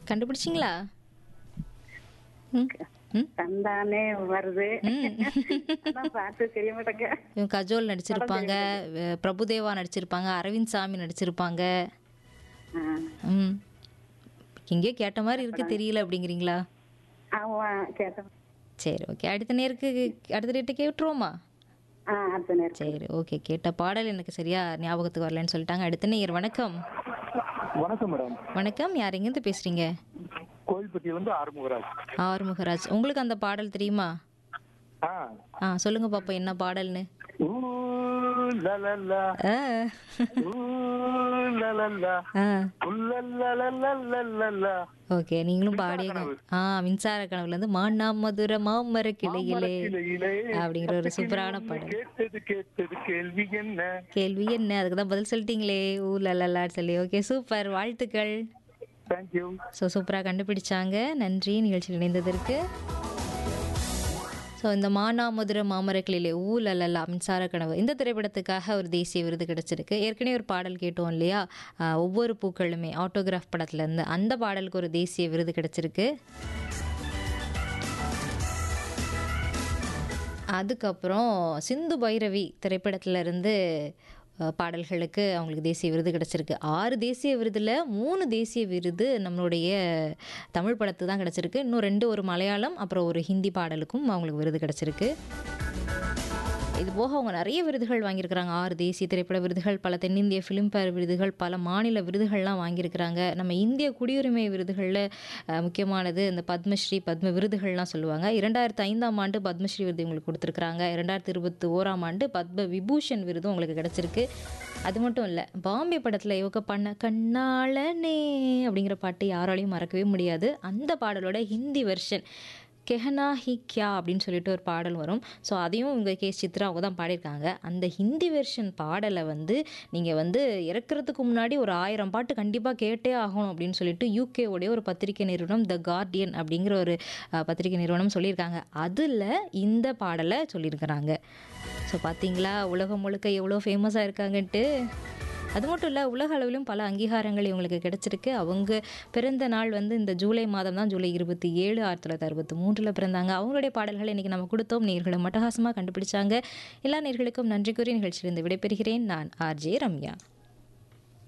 கண்டுபிடிச்சிங்களா ம் ம் தந்தானே வருது ம் அதான் பாட்டு தெரிய மாட்டேங்க இவங்க கஜோல் நடிச்சிருப்பாங்க அஹ் பிரபுதேவா நடிச்சிருப்பாங்க அரவிந்த் சாமி நடிச்சிருப்பாங்க ஆ. ம் எங்கேயோ கேட்ட மாதிரி இருக்கு தெரியல அப்படிங்கிறீங்களா ஆமா கேட்டேன் சரி ஓகே அடுத்த நேருக்கு அடுத்த நேரத்தை கேட்டுருவோமா ஆ அடுத்த நேரம் சரி ஓகே கேட்ட பாடல் எனக்கு சரியா ஞாபகத்துக்கு வரலன்னு சொல்லிட்டாங்க அடுத்த நேயர் வணக்கம் வணக்கம் மேடம் வணக்கம் யார் எங்கேருந்து பேசுறீங்க கோயில்பட்டியில இருந்து ஆறுமுகராஜ் ஆறுமுகராஜ் உங்களுக்கு அந்த பாடல் தெரியுமா ஆ ஆ சொல்லுங்க பாப்பா என்ன பாடல்னு ஊ லலலா, ஆ ஊ லலலா, ஆ உல்லலலலலலலா. ஓகே நீங்களும் பாடிய ஆ மின்சார கனவுல இருந்து மானா மதுர மாமர கிளையிலே கிளையிலே அப்படிங்கிற ஒரு சூப்பரான பாடல் கேட்டது கேட்டது கேள்வி என்ன கேள்வி என்ன அதுக்கு தான் பதில் சொல்லிட்டீங்களே ஊ லலலான்னு சொல்லி ஓகே சூப்பர் வாழ்த்துக்கள் தேங்க்யூ ஸோ சூப்பராக கண்டுபிடிச்சாங்க நன்றி நிகழ்ச்சியில் இணைந்ததற்கு ஸோ இந்த மானாமதுர மாமரக்கிளிலே ஊ லலலா மின்சார கனவு இந்த திரைப்படத்துக்காக ஒரு தேசிய விருது கிடைச்சிருக்கு ஏற்கனவே ஒரு பாடல் கேட்டோம் இல்லையா ஆஹ் ஒவ்வொரு பூக்களுமே ஆட்டோகிராஃப் படத்துலேருந்து அந்த பாடலுக்கு ஒரு தேசிய விருது கிடைச்சிருக்கு அதுக்கப்புறம் சிந்து பைரவி திரைப்படத்துல இருந்து அஹ், பாடல்களுக்கு அவங்களுக்கு தேசிய விருது கிடச்சிருக்கு ஆறு தேசிய விருதில் மூணு தேசிய விருது நம்மளுடைய தமிழ் படத்துக்கு தான் கிடச்சிருக்கு இன்னும் ரெண்டு ஒரு மலையாளம் அப்புறம் ஒரு ஹிந்தி பாடலுக்கும் அவங்களுக்கு விருது கிடச்சிருக்கு இது போக அவங்க நிறைய விருதுகள் வாங்கியிருக்கிறாங்க ஆறு தேசிய திரைப்பட விருதுகள் பல தென்னிந்திய ஃபிலிம்பேர் விருதுகள் பல மாநில விருதுகள்லாம் வாங்கியிருக்கிறாங்க நம்ம இந்திய குடியுரிமை விருதுகளில் அஹ், முக்கியமானது இந்த பத்மஸ்ரீ பத்ம விருதுகள்லாம் சொல்லுவாங்க இரண்டாயிரத்து ஐந்தாம் ஆண்டு பத்மஸ்ரீ விருது உங்களுக்கு கொடுத்துருக்குறாங்க இரண்டாயிரத்தி இருபத்தி ஓராம் ஆண்டு பத்ம விபூஷன் விருதும் உங்களுக்கு கிடச்சிருக்கு அது மட்டும் இல்லை பாம்பே படத்தில் இவங்க பண்ண கண்ணாளனே அப்படிங்கிற பாட்டு யாராலையும் மறக்கவே முடியாது அந்த பாடலோட ஹிந்தி வெர்ஷன் கெஹனா ஹி கியா அப்படின்னு சொல்லிட்டு ஒரு பாடல் வரும் ஸோ அதையும் இவங்க கே சித்ரா அவங்க தான் பாடியிருக்காங்க அந்த ஹிந்தி வெர்ஷன் பாடலை வந்து நீங்கள் வந்து இறக்குறதுக்கு முன்னாடி ஒரு ஆயிரம் பாட்டு கண்டிப்பாக கேட்டே ஆகணும் அப்படின்னு சொல்லிட்டு யூகே உடைய ஒரு பத்திரிகை நிறுவனம் த கார்டியன் அப்படிங்கிற ஒரு அஹ், பத்திரிகை நிறுவனம் சொல்லியிருக்காங்க அதில் இந்த பாடலை சொல்லியிருக்கிறாங்க ஸோ பார்த்தீங்களா உலகம் முழுக்க எவ்வளோ ஃபேமஸாக இருக்காங்கன்ட்டு அது மட்டும் இல்லை உலக அளவிலும் பல அங்கீகாரங்கள் இவங்களுக்கு கிடைச்சிருக்கு அவங்க பிறந்த நாள் வந்து இந்த ஜூலை மாதம் தான் ஜூலை இருபத்தி ஏழு ஆயிரத்தி தொள்ளாயிரத்தி அறுபத்தி மூன்றில் பிறந்தாங்க அவங்களுடைய பாடல்களை இன்றைக்கி நம்ம கொடுத்தோம் நேர்களும் மட்டகாசமாக கண்டுபிடிச்சாங்க எல்லா நேர்களுக்கும் நன்றி கூறி நிகழ்ச்சியிலிருந்து விடைபெறுகிறேன் நான் ஆர்ஜே ரம்யா